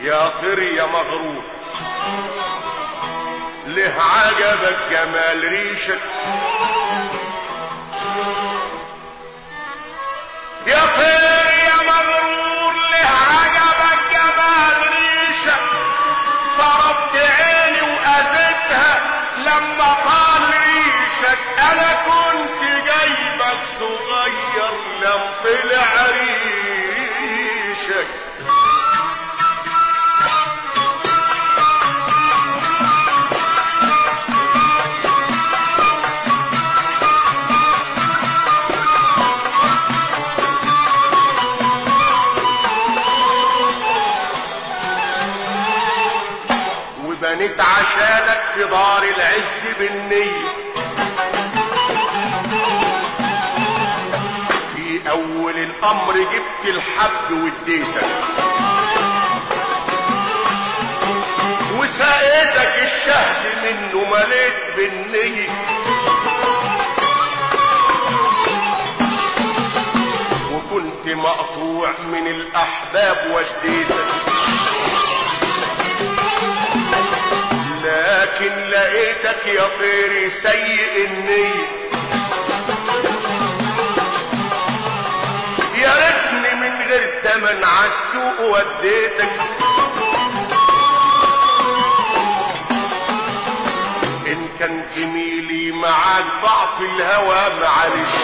يا طير يا مغرور له عجبك جمال ريشك يا طير يا مغرور له عجبك جمال ريشك صرفت عيني واذيتها لما طال ريشك انا كنت جايبك صغير لم طلع ريشك وبنيت عشانك في دار العز بالنية في اول الامر جبت الحب واديتك وسقيتك الشهد منه مليت بالنية وكنت مقطوع من الاحباب واديتك لكن لقيتك يا طيري سيء النية يا ريتني من غير تمن عالسوق وديتك ان كان جميلي معاك ضعف الهوى معلش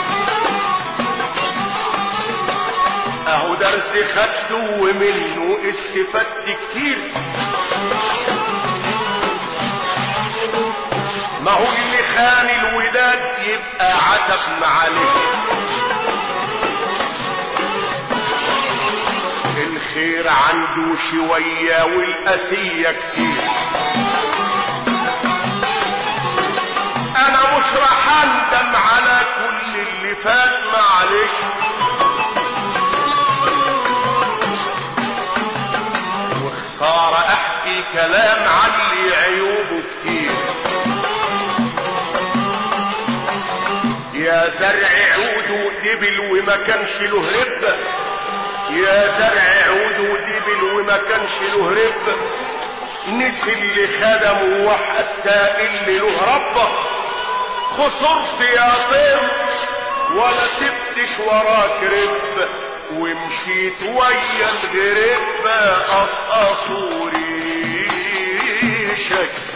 اهو درس خدته ومنه استفدت كتير ما هو اللي خان الوداد يبقى عتب معلش الخير عنده شوية والأسية كتير أنا مش راح أندم على كل اللي فات معلش وخسارة أحكي كلام عن اللي عيوبه كتير يا زرع عود ودبل وما كانش له رب يا زرع عود ودبل وما كانش له رب نسي اللي خدمه وحتى اللي له ربه خسرت يا طير ولا سبتش وراك رب ومشيت ويا الغرب قصقصوا ريشك